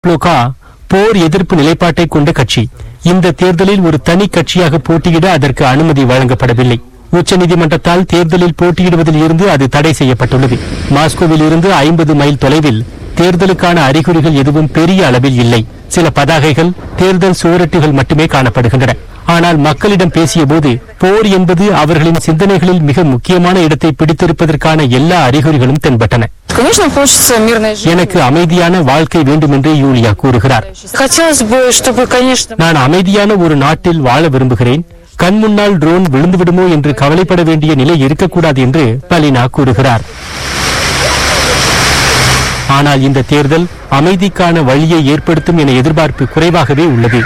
ப்ளோகா போர் எதிர்ப்பு நிலைப்பாட்டை கொண்ட கட்சி இந்த தேர்தலில் ஒரு தனி கட்சியாக போட்டியிட அதற்கு அனுமதி வழங்கப்படவில்லை உச்சநீதிமன்றத்தால் தேர்தலில் போட்டியிடுவதில் இருந்து அது தடை செய்யப்பட்டுள்ளது மாஸ்கோவில் இருந்து ஐம்பது மைல் தொலைவில் தேர்தலுக்கான அறிகுறிகள் எதுவும் பெரிய அளவில் இல்லை சில பதாகைகள் தேர்தல் சுவரொட்டிகள் மட்டுமே காணப்படுகின்றன ஆனால் மக்களிடம் பேசியபோது போர் என்பது அவர்களின் சிந்தனைகளில் மிக முக்கியமான இடத்தை பிடித்திருப்பதற்கான எல்லா அறிகுறிகளும் தென்பட்டன Конечно, хочется мирной жизни. எனக்கு அமைதியான வாழ்க்கை வேண்டும் என்று யூலியா கூறுகிறார் Хотелось бы, чтобы, конечно, நான் அமைதியான ஒரு நாட்டில் வாழ விரும்புகிறேன் கண் முன்னால் ட்ரோன் விழுந்து விடுமோ என்று கவலைப்பட வேண்டிய நிலை இருக்கக்கூடாது என்று பலினா கூறுகிறார் ஆனால் இந்த தேர்தல் அமைதிக்கான வழியை ஏற்படுத்தும் என எதிர்பார்ப்பு குறைவாகவே உள்ளது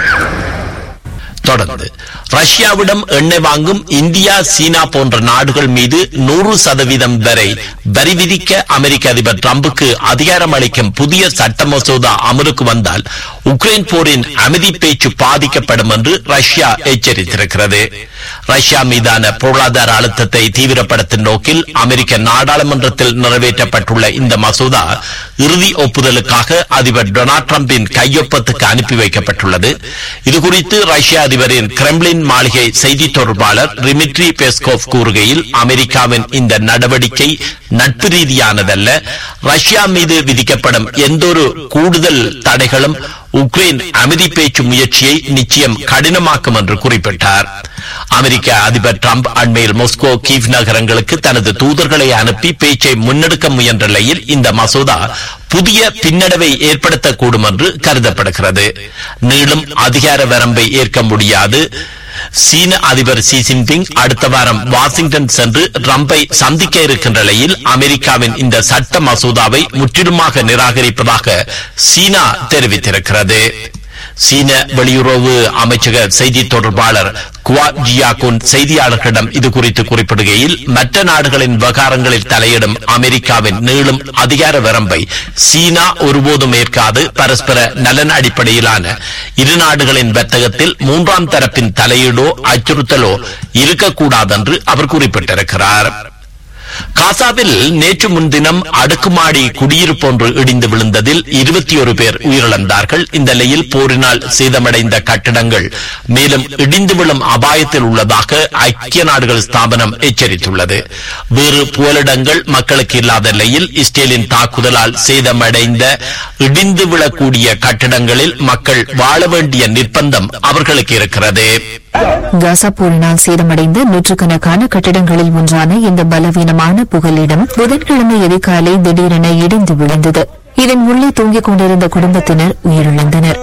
தொடர்ந்து ரஷ்யாவிடம் எண்ணெய் வாங்கும் இந்தியா சீனா போன்ற நாடுகள் மீது நூறு சதவீதம் வரை வரி விதிக்க அமெரிக்க அதிபர் டிரம்புக்கு அதிகாரம் அளிக்கும் புதிய சட்ட மசோதா அமலுக்கு வந்தால் உக்ரைன் போரின் அமைதி பேச்சு பாதிக்கப்படும் என்று ரஷ்யா எச்சரித்திருக்கிறது ரஷ்யா மீதான பொருளாதார அழுத்தத்தை தீவிரப்படுத்தும் நோக்கில் அமெரிக்க நாடாளுமன்றத்தில் நிறைவேற்றப்பட்டுள்ள இந்த மசோதா இறுதி ஒப்புதலுக்காக அதிபர் டொனால்ட் டிரம்பின் கையொப்பத்துக்கு அனுப்பி வைக்கப்பட்டுள்ளது இதுகுறித்து ரஷ்ய அதிபரின் கிரெம்ளின் மாளிகை செய்தி தொடர்பாளர் ரிமிட்ரி பெஸ்கோவ் கூறுகையில் அமெரிக்காவின் இந்த நடவடிக்கை நட்பு ரீதியானதல்ல ரஷ்யா மீது விதிக்கப்படும் எந்தொரு கூடுதல் தடைகளும் உக்ரைன் அமைதி பேச்சு முயற்சியை நிச்சயம் கடினமாக்கும் என்று குறிப்பிட்டார் அமெரிக்க அதிபர் டிரம்ப் அண்மையில் மொஸ்கோ கீவ் நகரங்களுக்கு தனது தூதர்களை அனுப்பி பேச்சை முன்னெடுக்க முயன்ற நிலையில் இந்த மசோதா புதிய பின்னடைவை ஏற்படுத்தக்கூடும் என்று கருதப்படுகிறது நீளும் அதிகார வரம்பை ஏற்க முடியாது சீன அதிபர் ஷி ஜின்பிங் அடுத்த வாரம் வாஷிங்டன் சென்று ட்ரம்பை சந்திக்க இருக்கின்ற நிலையில் அமெரிக்காவின் இந்த சட்ட மசோதாவை முற்றிலுமாக நிராகரிப்பதாக சீனா தெரிவித்திருக்கிறது சீன வெளியுறவு அமைச்சக செய்தி தொடர்பாளர் குவா ஜியாகுன் செய்தியாளர்களிடம் இது குறித்து குறிப்பிடுகையில் மற்ற நாடுகளின் விவகாரங்களில் தலையிடும் அமெரிக்காவின் நீளும் அதிகார வரம்பை சீனா ஒருபோதும் ஏற்காது பரஸ்பர நலன் அடிப்படையிலான இரு நாடுகளின் வர்த்தகத்தில் மூன்றாம் தரப்பின் தலையீடோ அச்சுறுத்தலோ இருக்கக்கூடாது என்று அவர் குறிப்பிட்டிருக்கிறார் காசாவில் நேற்று முன்தினம் அடுக்குமாடி குடியிருப்பு ஒன்று இடிந்து விழுந்ததில் இருபத்தி ஒரு பேர் உயிரிழந்தார்கள் இந்த நிலையில் போரினால் சேதமடைந்த கட்டிடங்கள் மேலும் இடிந்து விழும் அபாயத்தில் உள்ளதாக ஐக்கிய நாடுகள் ஸ்தாபனம் எச்சரித்துள்ளது வேறு புகலிடங்கள் மக்களுக்கு இல்லாத நிலையில் இஸ்ரேலின் தாக்குதலால் சேதமடைந்த இடிந்து விழக்கூடிய கட்டிடங்களில் மக்கள் வாழ வேண்டிய நிர்பந்தம் அவர்களுக்கு இருக்கிறது காசா போரினால் சேதமடைந்த நூற்றுக்கணக்கான கட்டிடங்களில் ஒன்றான இந்த பலவீனமான புகலிடம் புதன்கிழமை அதிகாலை திடீரென இடிந்து விழுந்தது இதன் உள்ளே தூங்கிக் கொண்டிருந்த குடும்பத்தினர் உயிரிழந்தனர்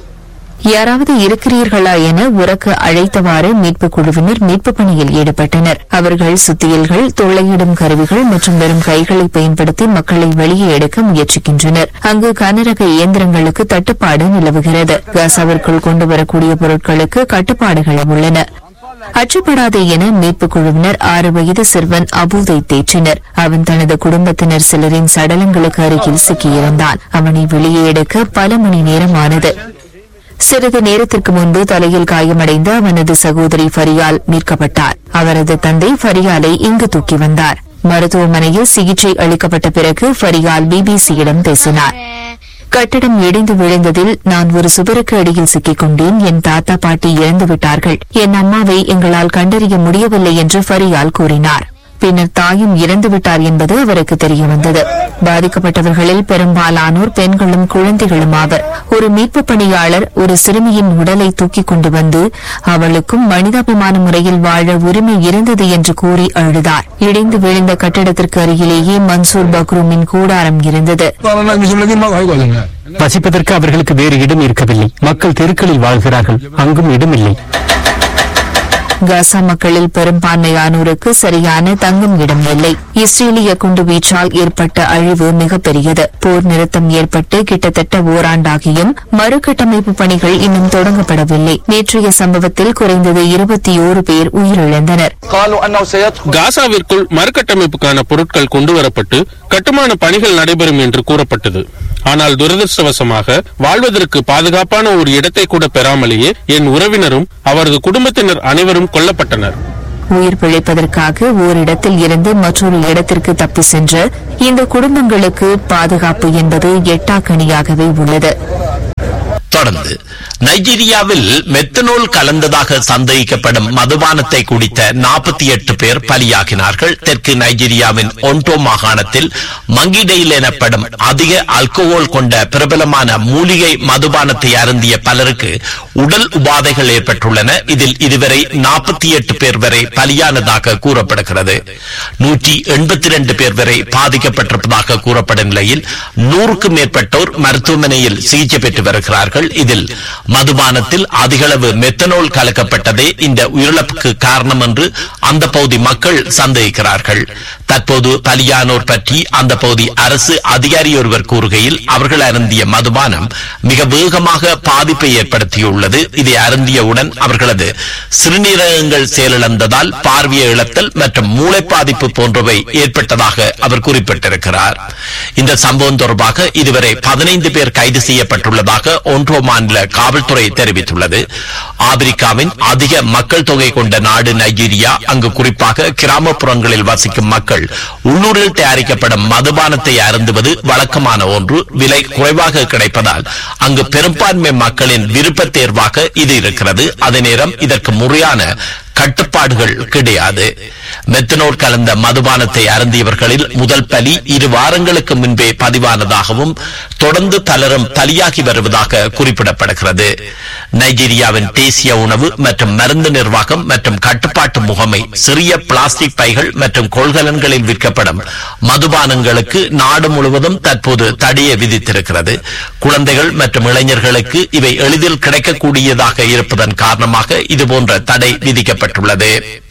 யாராவது இருக்கிறீர்களா என உறக்க அழைத்தவாறு மீட்புக் குழுவினர் மீட்புப் பணியில் ஈடுபட்டனர் அவர்கள் சுத்தியல்கள் தொல்லையிடும் கருவிகள் மற்றும் வெறும் கைகளை பயன்படுத்தி மக்களை வெளியே எடுக்க முயற்சிக்கின்றனர் அங்கு கனரக இயந்திரங்களுக்கு தட்டுப்பாடு நிலவுகிறது காசாவிற்குள் கொண்டு வரக்கூடிய பொருட்களுக்கு கட்டுப்பாடுகள் உள்ளன அச்சுப்படாதே என மீட்புக் குழுவினர் ஆறு வயது சிறுவன் அபூதை தேற்றினர் அவன் தனது குடும்பத்தினர் சிலரின் சடலங்களுக்கு அருகில் சிக்கியிருந்தான் அவனை வெளியே எடுக்க பல மணி நேரம் ஆனது சிறிது நேரத்திற்கு முன்பு தலையில் காயமடைந்த அவனது சகோதரி ஃபரியால் மீட்கப்பட்டார் அவரது தந்தை ஃபரியாலை இங்கு தூக்கி வந்தார் மருத்துவமனையில் சிகிச்சை அளிக்கப்பட்ட பிறகு ஃபரியால் பிபிசியிடம் பேசினார் கட்டடம் இடிந்து விழுந்ததில் நான் ஒரு சுவருக்கு அடியில் சிக்கிக் கொண்டேன் என் தாத்தா பாட்டி இறந்து விட்டார்கள் என் அம்மாவை எங்களால் கண்டறிய முடியவில்லை என்று ஃபரியால் கூறினார் பின்னர் தாயும் இறந்து விட்டார் என்பது அவருக்கு தெரிய வந்தது பாதிக்கப்பட்டவர்களில் பெரும்பாலானோர் பெண்களும் குழந்தைகளும் ஆவர் ஒரு மீட்பு பணியாளர் ஒரு சிறுமியின் உடலை தூக்கிக் கொண்டு வந்து அவளுக்கும் மனிதாபிமான முறையில் வாழ உரிமை இருந்தது என்று கூறி அழுதார் இடிந்து விழுந்த கட்டடத்திற்கு அருகிலேயே மன்சூர் பக்ரூமின் கூடாரம் இருந்தது طالما مش ملاقيين موعد ولا வசிப்பதற்கு அவர்களுக்கு வேறு இடம் இருக்கவில்லை மக்கள் தெருக்களில் வாழ்கிறார்கள் அங்கும் இடமில்லை காசா மக்களில் பெரும்பான்மையானோருக்கு சரியான தங்கும் இடம் இல்லை இஸ்ரேலிய குண்டுவீச்சால் ஏற்பட்ட அழிவு மிகப்பெரியது போர் நிறுத்தம் ஏற்பட்டு கிட்டத்தட்ட ஓராண்டாகியும் மறுகட்டமைப்பு பணிகள் இன்னும் தொடங்கப்படவில்லை நேற்றைய சம்பவத்தில் குறைந்தது இருபத்தி ஓரு பேர் உயிரிழந்தனர் قالوا انه سيدخل காசாவிற்குள் மறுகட்டமைப்புக்கான பொருட்கள் கொண்டுவரப்பட்டு கட்டுமான பணிகள் நடைபெறும் என்று கூறப்பட்டது ஆனால் துரதிருஷ்டவசமாக வாழ்வதற்கு பாதுகாப்பான ஒரு இடத்தை கூட பெறாமலேயே என் உறவினரும் அவரது குடும்பத்தினர் அனைவரும் கொல்லப்பட்டனர் உயிர் பிழைப்பதற்காக ஓரிடத்தில் இருந்து மற்றொரு இடத்திற்கு தப்பி சென்ற இந்த குடும்பங்களுக்கு பாதுகாப்பு என்பது எட்டாக்கணியாகவே உள்ளது தொடர்ந்து நைஜீரியாவில் மெத்தனோல் கலந்ததாக சந்தேகிக்கப்படும் மதுபானத்தை குடித்த நாற்பத்தி எட்டு பேர் பலியாகினார்கள் தெற்கு நைஜீரியாவின் ஒன்டோ மாகாணத்தில் மங்கிடெயில் எனப்படும் அதிக ஆல்கோஹால் கொண்ட பிரபலமான மூலிகை மதுபானத்தை அருந்திய பலருக்கு உடல் உபாதைகள் ஏற்பட்டுள்ளன இதில் இதுவரை நாற்பத்தி எட்டு பேர் வரை பலியானதாக கூறப்படுகிறது நூற்றி எண்பத்தி ரெண்டு பேர் வரை பாதிக்கப்பட்டிருப்பதாக கூறப்படும் நிலையில் நூறுக்கும் மேற்பட்டோர் மருத்துவமனையில் சிகிச்சை பெற்று வருகிறார்கள் இதில் மதுபானத்தில் அதிகளவு மெத்தனோல் கலக்கப்பட்டதே இந்த உயிரிழப்புக்கு காரணம் என்று அந்த பகுதி மக்கள் சந்தேகிக்கிறார்கள் தற்போது பலியானோர் பற்றி அந்த பகுதி அரசு அதிகாரி ஒருவர் கூறுகையில் அவர்கள் அருந்திய மதுபானம் மிக வேகமாக பாதிப்பை ஏற்படுத்தியுள்ளது இதை அருந்தியவுடன் அவர்களது சிறுநீரகங்கள் செயலிழந்ததால் பார்வையை இழத்தல் மற்றும் மூளை பாதிப்பு போன்றவை ஏற்பட்டதாக அவர் குறிப்பிட்டிருக்கிறார் இந்த சம்பவம் தொடர்பாக இதுவரை பதினைந்து பேர் கைது செய்யப்பட்டுள்ளதாக ஒன்றோ மாநில காவல்துறை தெரிவித்துள்ளது ஆப்பிரிக்காவின் அதிக மக்கள் தொகை கொண்ட நாடு நைஜீரியா அங்கு குறிப்பாக கிராமப்புறங்களில் வசிக்கும் மக்கள் உள்ளூரில் தயாரிக்கப்படும் மதுபானத்தை அருந்துவது வழக்கமான ஒன்று விலை குறைவாக கிடைப்பதால் அங்கு பெரும்பான்மை மக்களின் விருப்ப தேர்வாக இது இருக்கிறது அதே நேரம் இதற்கு முறையான கட்டுப்பாடுகள் கிடையாது மெத்தனோல் கலந்த மதுபானத்தை அருந்தியவர்களில் முதல் பலி இரு வாரங்களுக்கு முன்பே பதிவானதாகவும் தொடர்ந்து பலரும் பலியாகி வருவதாக குறிப்பிடப்படுகிறது நைஜீரியாவின் தேசிய உணவு மற்றும் மருந்து நிர்வாகம் மற்றும் கட்டுப்பாட்டு முகமை சிறிய பிளாஸ்டிக் பைகள் மற்றும் கொள்கலன்களில் விற்கப்படும் மதுபானங்களுக்கு நாடு முழுவதும் தற்போது தடையை விதித்திருக்கிறது குழந்தைகள் மற்றும் இளைஞர்களுக்கு இவை எளிதில் கிடைக்கக்கூடியதாக இருப்பதன் காரணமாக இதுபோன்ற தடை விதிக்கப்பட்டுள்ளது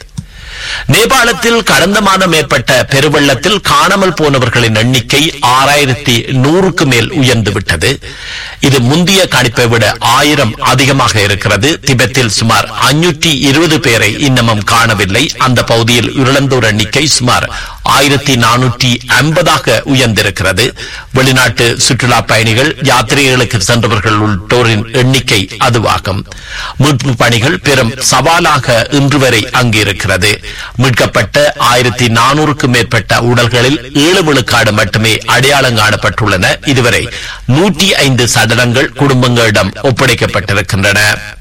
நேபாளத்தில் கடந்த மாதம் ஏற்பட்ட பெருவெள்ளத்தில் காணாமல் போனவர்களின் எண்ணிக்கை ஆறாயிரத்தி நூறுக்கு மேல் உயர்ந்துவிட்டது இது முந்தைய கணிப்பை விட ஆயிரம் அதிகமாக இருக்கிறது திபெத்தில் சுமார் அஞ்சூற்றி இருபது பேரை இன்னமும் காணவில்லை அந்த பகுதியில் உயிரிழந்தோர் எண்ணிக்கை சுமார் ஆயிரத்தி நானூற்றி ஐம்பதாக உயர்ந்திருக்கிறது வெளிநாட்டு சுற்றுலா பயணிகள் யாத்திரைகளுக்கு சென்றவர்கள் உள்ளிட்டோரின் எண்ணிக்கை அதுவாகும் மீட்பு பணிகள் பெரும் சவாலாக இன்று வரை அங்கு இருக்கிறது மீட்கப்பட்ட ஆயிரத்தி நானூறுக்கும் மேற்பட்ட உடல்களில் ஏழு விழுக்காடு மட்டுமே அடையாளம் காணப்பட்டுள்ளன இதுவரை நூற்றி ஐந்து சடலங்கள் குடும்பங்களிடம் ஒப்படைக்கப்பட்டிருக்கின்றன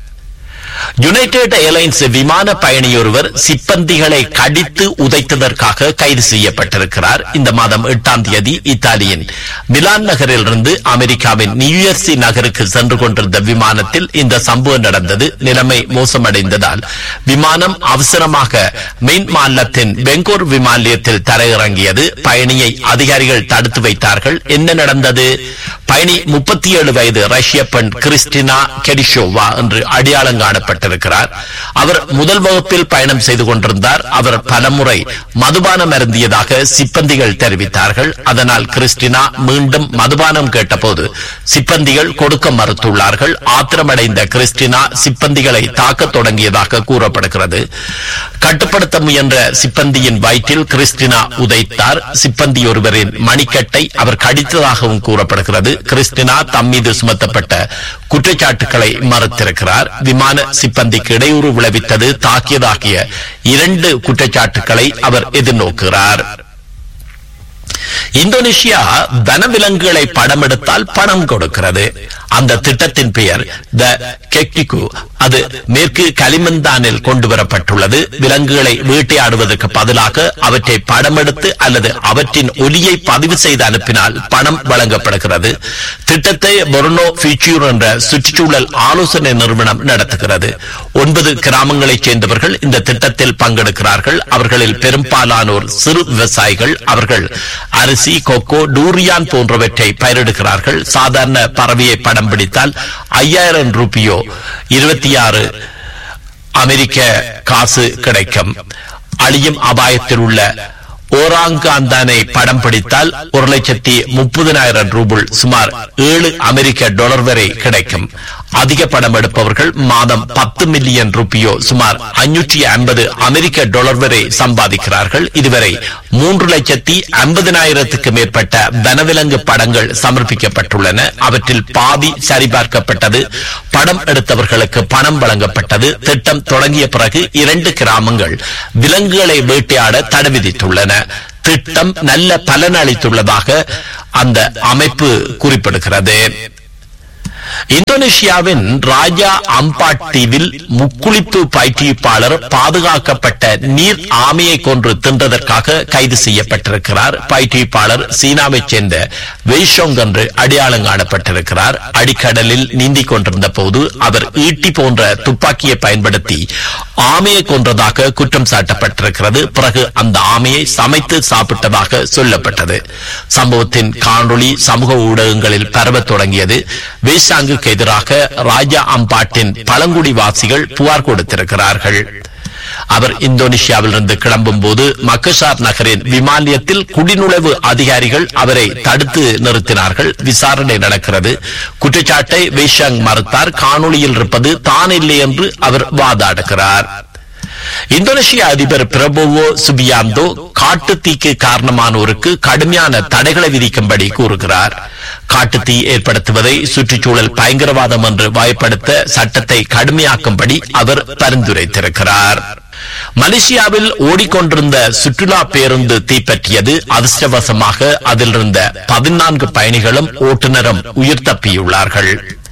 யுனைடெட் ஏர்லைன்ஸ் விமான பயணியொருவர் சிப்பந்திகளை கடித்து உதைத்ததற்காக கைது செய்யப்பட்டிருக்கிறார் இந்த மாதம் எட்டாம் தேதி இத்தாலியின் மிலான் நகரிலிருந்து அமெரிக்காவின் நியூயர்சி நகருக்கு சென்று கொண்டிருந்த விமானத்தில் இந்த சம்பவம் நடந்தது நிலைமை மோசமடைந்ததால் விமானம் அவசரமாக மெயின் மாநிலத்தின் பெங்கூர் விமான நிலையத்தில் தரையிறங்கியது பயணியை அதிகாரிகள் தடுத்து வைத்தார்கள் என்ன நடந்தது பயணி முப்பத்தி ஏழு வயது ரஷ்ய பெண் கிறிஸ்டினா கெடிஷோவா என்று அடையாளம் காணப்பட்டிருக்கிறார் அவர் முதல் வகுப்பில் பயணம் செய்து கொண்டிருந்தார் அவர் பலமுறை மதுபானம் அருந்தியதாக சிப்பந்திகள் தெரிவித்தார்கள் அதனால் கிறிஸ்டினா மீண்டும் மதுபானம் கேட்டபோது சிப்பந்திகள் கொடுக்க மறுத்துள்ளார்கள் ஆத்திரமடைந்த கிறிஸ்டினா சிப்பந்திகளை தாக்கத் தொடங்கியதாக கூறப்படுகிறது கட்டுப்படுத்த முயன்ற சிப்பந்தியின் வயிற்றில் கிறிஸ்டினா உதைத்தார் சிப்பந்தி ஒருவரின் மணிக்கட்டை அவர் கடித்ததாகவும் கூறப்படுகிறது கிறிஸ்டினா தம் மீது சுமத்தப்பட்ட குற்றச்சாட்டுகளை மறுத்திருக்கிறார் விமான சிப்பந்திக்கு இடையூறு விளைவித்தது தாக்கியதாகிய இரண்டு குற்றச்சாட்டுகளை அவர் எதிர்நோக்குகிறார் இந்தோனேஷியா வனவிலங்குகளை படம் எடுத்தால் பணம் கொடுக்கிறது அந்த திட்டத்தின் பெயர் த கெக்டிகு அது மேற்கு களிமந்தானில் கொண்டு வரப்பட்டுள்ளது விலங்குகளை வேட்டையாடுவதற்கு பதிலாக அவற்றை படம் எடுத்து அல்லது அவற்றின் ஒலியை பதிவு செய்து அனுப்பினால் பணம் வழங்கப்படுகிறது திட்டத்தை பொர்னோ ஃபியூச்சர் என்ற சுற்றுச்சூழல் ஆலோசனை நிறுவனம் நடத்துகிறது ஒன்பது கிராமங்களைச் சேர்ந்தவர்கள் இந்த திட்டத்தில் பங்கெடுக்கிறார்கள் அவர்களில் பெரும்பாலானோர் சிறு விவசாயிகள் அவர்கள் அரிசி கொக்கோ டூரியான் போன்றவற்றை பயிரிடுகிறார்கள் சாதாரண பறவையை படம் பிடித்தால் ஐயாயிரம் ரூபியோ இருபத்தி ஆறு அமெரிக்க காசு கிடைக்கும் அழியும் அபாயத்தில் உள்ள ஓராங்காந்தானை படம் பிடித்தால் ஒரு லட்சத்தி முப்பதினாயிரம் ரூபுள் சுமார் ஏழு அமெரிக்க டாலர் வரை கிடைக்கும் அதிக படம் எடுப்பவர்கள் மாதம் பத்து மில்லியன் ரூபியோ சுமார் அஞ்சூற்றி ஐம்பது அமெரிக்க டாலர் வரை சம்பாதிக்கிறார்கள் இதுவரை மூன்று லட்சத்தி ஐம்பதினாயிரத்துக்கு மேற்பட்ட வனவிலங்கு படங்கள் சமர்ப்பிக்கப்பட்டுள்ளன அவற்றில் பாதி சரிபார்க்கப்பட்டது படம் எடுத்தவர்களுக்கு பணம் வழங்கப்பட்டது திட்டம் தொடங்கிய பிறகு இரண்டு கிராமங்கள் விலங்குகளை வேட்டையாட தடை விதித்துள்ளன திட்டம் நல்ல பலன் அளித்துள்ளதாக அந்த அமைப்பு குறிப்பிடுகிறது இந்தோனேஷியாவின் ராஜா அம்பாட் தீவில் முக்குளிப்பு பயிற்றுவிப்பாளர் பாதுகாக்கப்பட்ட நீர் ஆமையை கொன்று தின்றதற்காக கைது செய்யப்பட்டிருக்கிறார் பயிற்றுவிப்பாளர் சீனாவைச் சேர்ந்த வெய்ஷோங் என்று அடையாளம் காணப்பட்டிருக்கிறார் அடிக்கடலில் நீந்திக் கொண்டிருந்த போது அவர் ஈட்டி போன்ற துப்பாக்கியை பயன்படுத்தி ஆமையை கொன்றதாக குற்றம் சாட்டப்பட்டிருக்கிறது பிறகு அந்த ஆமையை சமைத்து சாப்பிட்டதாக சொல்லப்பட்டது சம்பவத்தின் காணொளி சமூக ஊடகங்களில் பரவத் தொடங்கியது வேசாங்குக்கு எதிராக ராஜா அம்பாட்டின் பழங்குடி வாசிகள் புகார் கொடுத்திருக்கிறார்கள் அவர் இந்தோனேஷியாவிலிருந்து கிளம்பும் போது மக்கசார் நகரின் விமானியத்தில் குடிநுழைவு அதிகாரிகள் அவரை தடுத்து நிறுத்தினார்கள் விசாரணை நடக்கிறது குற்றச்சாட்டை வேஷாங் மறுத்தார் காணொளியில் இருப்பது தான் இல்லை என்று அவர் வாதாடுகிறார் இந்தோனேஷிய அதிபர் பிரபோவோ சுபியாந்தோ காட்டுத்தீக்கு காரணமானோருக்கு கடுமையான தடைகளை விதிக்கும்படி கூறுகிறார் காட்டுத்தீ ஏற்படுத்துவதை சுற்றுச்சூழல் பயங்கரவாதம் என்று வாய்ப்படுத்த சட்டத்தை கடுமையாக்கும்படி அவர் பரிந்துரைத்திருக்கிறார் மலேசியாவில் ஓடிக்கொண்டிருந்த சுற்றுலா பேருந்து தீப்பற்றியது அதிர்ஷ்டவசமாக அதில் இருந்த பதினான்கு பயணிகளும் ஓட்டுநரும் உயிர் தப்பியுள்ளார்கள்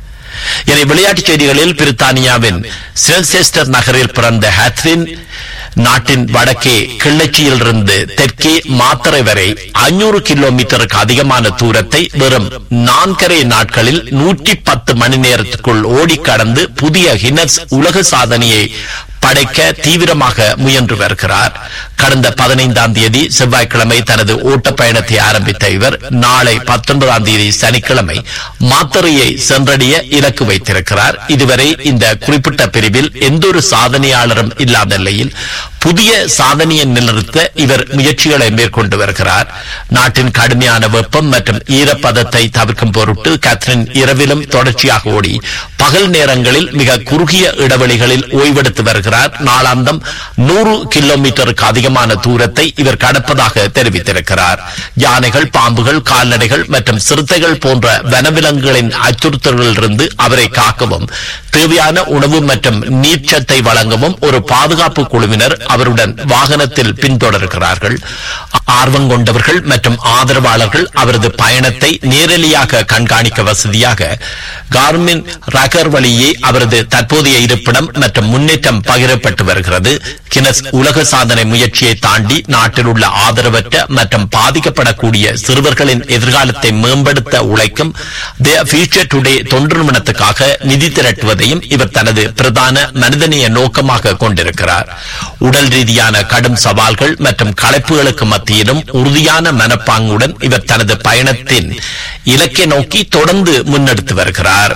இனி விளையாட்டுச் செய்திகளில் பிரித்தானியாவின் செல்செஸ்டர் நகரில் பிறந்த ஹேத்ரின் நாட்டின் வடக்கே கிள்ளச்சியிலிருந்து தெற்கே மாத்தறை வரை ஐநூறு கிலோமீட்டருக்கு அதிகமான தூரத்தை வெறும் நான்கரை நாட்களில் நூற்றி பத்து மணி நேரத்துக்குள் ஓடி கடந்து புதிய ஹின்னஸ் உலக சாதனையை படைக்க தீவிரமாக முயன்று வருகிறார் கடந்த பதினைந்தாம் தேதி செவ்வாய்க்கிழமை தனது ஓட்டப் பயணத்தை ஆரம்பித்த இவர் நாளை பத்தொன்பதாம் தேதி சனிக்கிழமை மாத்தறையை சென்றடைய இலக்கு வைத்திருக்கிறார் இதுவரை இந்த குறிப்பிட்ட பிரிவில் எந்தொரு சாதனையாளரும் இல்லாத நிலையில் புதிய சாதனையை நிலைநிறுத்த இவர் முயற்சிகளை மேற்கொண்டு வருகிறார் நாட்டின் கடுமையான வெப்பம் மற்றும் ஈரப்பதத்தை தவிர்க்கும் பொருட்டு கேத்ரின் இரவிலும் தொடர்ச்சியாக ஓடி பகல் நேரங்களில் மிக குறுகிய இடைவெளிகளில் ஓய்வெடுத்து வருகிறார் நாளாந்தம் நூறு கிலோமீட்டருக்கு அதிகமான தூரத்தை இவர் கடப்பதாக தெரிவித்திருக்கிறார் யானைகள் பாம்புகள் கால்நடைகள் மற்றும் சிறுத்தைகள் போன்ற வனவிலங்குகளின் அச்சுறுத்தல்களிலிருந்து அவரை காக்கவும் தேவையான உணவு மற்றும் நீர்ச்சத்தை வழங்கவும் ஒரு பாதுகாப்பு குழுவினர் அவருடன் வாகனத்தில் பின்தொடர்கிறார்கள் ஆர்வம் கொண்டவர்கள் மற்றும் ஆதரவாளர்கள் அவரது பயணத்தை நேரடியாக கண்காணிக்க வசதியாக கார்மின் ரகர் வழியே அவரது தற்போதைய இருப்பிடம் மற்றும் முன்னேற்றம் பகிரப்பட்டு வருகிறது கினஸ் உலக சாதனை முயற்சியை தாண்டி நாட்டில் உள்ள ஆதரவற்ற மற்றும் பாதிக்கப்படக்கூடிய சிறுவர்களின் எதிர்காலத்தை மேம்படுத்த உழைக்கும் தி ஃபியூச்சர் டுடே தொண்டு நிறுவனத்துக்காக நிதி திரட்டுவதையும் இவர் தனது பிரதான மனிதநேய நோக்கமாக கொண்டிருக்கிறார் உடல் ரீதியான கடும் சவால்கள் மற்றும் களைப்புகளுக்கு மத்தியிலும் உறுதியான மனப்பாங்குடன் இவர் தனது பயணத்தின் இலக்கை நோக்கி தொடர்ந்து முன்னெடுத்து வருகிறார்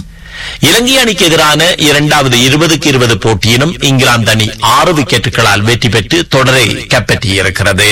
இலங்கை அணிக்கு எதிரான இரண்டாவது இருபதுக்கு இருபது போட்டியிலும் இங்கிலாந்து அணி ஆறு விக்கெட்டுகளால் வெற்றி பெற்று தொடரை கைப்பற்றியிருக்கிறது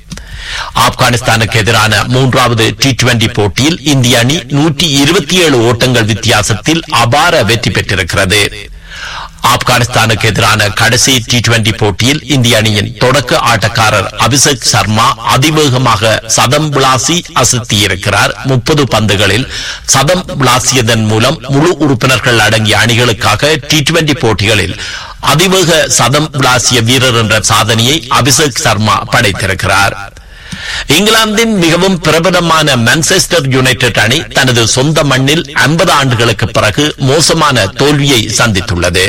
ஆப்கானிஸ்தானுக்கு எதிரான மூன்றாவது டி டுவெண்டி போட்டியில் இந்திய அணி நூற்றி இருபத்தி ஏழு ஓட்டங்கள் வித்தியாசத்தில் அபார வெற்றி பெற்றிருக்கிறது ஆப்கானிஸ்தானுக்கு எதிரான கடைசி டி டுவெண்டி போட்டியில் இந்திய அணியின் தொடக்க ஆட்டக்காரர் அபிஷேக் சர்மா அதிவேகமாக சதம் விளாசி அசத்தியிருக்கிறார் முப்பது பந்துகளில் சதம் விளாசியதன் மூலம் முழு உறுப்பினர்கள் அடங்கிய அணிகளுக்காக டி டுவெண்டி போட்டிகளில் அதிவேக சதம் விளாசிய வீரர் என்ற சாதனையை அபிஷேக் சர்மா படைத்திருக்கிறார் இங்கிலாந்தின் மிகவும் பிரபலமான மான்செஸ்டர் யுனைடெட் அணி தனது சொந்த மண்ணில் 50 ஆண்டுகளுக்கு பிறகு மோசமான தோல்வியை சந்தித்துள்ளது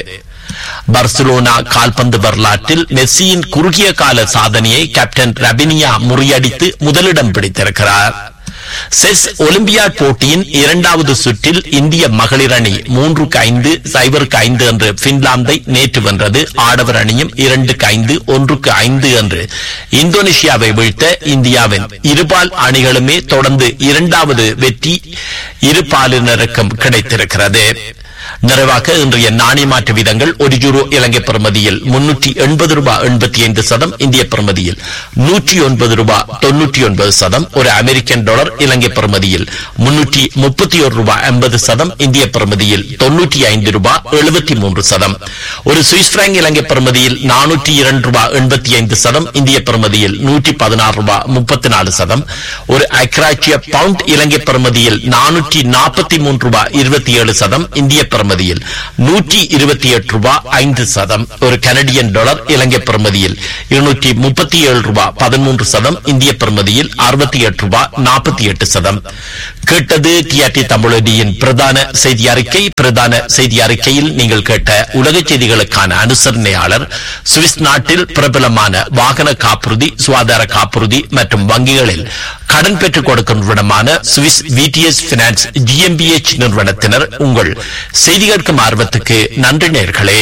பர்சலோனா கால்பந்து வரலாற்றில் மெஸ்ஸியின் குறுகிய கால சாதனையை கேப்டன் ரபினியா முறியடித்து முதலிடம் பிடித்திருக்கிறார் செஸ் ஒலிம்பியாட் போட்டியின் இரண்டாவது சுற்றில் இந்திய மகளிர் அணி மூன்றுக்கு ஐந்து சைபருக்கு ஐந்து என்று பின்லாந்தை நேற்று வென்றது ஆடவர் அணியும் இரண்டுக்கு ஐந்து ஒன்றுக்கு ஐந்து என்று இந்தோனேஷியாவை வீழ்த்த இந்தியாவின் இருபால் அணிகளுமே தொடர்ந்து இரண்டாவது வெற்றி இரு பாலினருக்கும் கிடைத்திருக்கிறது நிறைவாக இன்றைய நாணய மாற்று வீதங்கள் ஒரு யூரோ இலங்கை பிரமதியில் முன்னூற்றி எண்பது ரூபாய் எண்பத்தி ஐந்து சதம் இந்திய பிரமதியில் நூற்றி ஒன்பது ரூபாய் தொன்னூற்றி ஒன்பது சதம் ஒரு அமெரிக்கன் டாலர் இலங்கை பிரமதியில் முன்னூற்றி முப்பத்தி ஒரு ரூபாய் ஐம்பது சதம் இந்திய பிரமதியில் தொன்னூற்றி ஐந்து ரூபாய் எழுபத்தி மூன்று சதம் ஒரு சுவிஸ் பிராங்க் இலங்கை பிரமதியில் நானூற்றி இரண்டு ரூபாய் எண்பத்தி ஐந்து சதம் இந்திய பிரமதியில் நூற்றி பதினாறு ரூபாய் முப்பத்தி நாலு சதம் ஒரு அக்ராச்சிய பவுண்ட் இலங்கை பிரமதியில் நானூற்றி நாற்பத்தி மூன்று ரூபாய் இருபத்தி ஏழு சதம் இந்திய பெறுமதியில் நூற்றி இருபத்தி எட்டு ரூபாய் ஐந்து சதம் ஒரு கனடியன் டாலர் இலங்கை பெறுமதியில் இருநூற்றி முப்பத்தி ஏழு ரூபாய் பதிமூன்று சதம் இந்திய பெறுமதியில் அறுபத்தி எட்டு ரூபாய் நாற்பத்தி எட்டு சதம் கேட்டது டிஆர்டி தமிழடியின் பிரதான செய்தி அறிக்கை பிரதான செய்தி அறிக்கையில் நீங்கள் கேட்ட உலக செய்திகளுக்கான அனுசரணையாளர் சுவிஸ் நாட்டில் பிரபலமான வாகன காப்புறுதி சுகாதார காப்புறுதி மற்றும் வங்கிகளில் கடன் பெற்றுக் கொடுக்கும் நிறுவனமான சுவிஸ் விடிஎஸ் பினான்ஸ் ஜிஎம்பிஎச் நிறுவனத்தினர் உங்கள் செய்தி கேட்கும் ஆர்வத்துக்கு நன்றி நேர்களே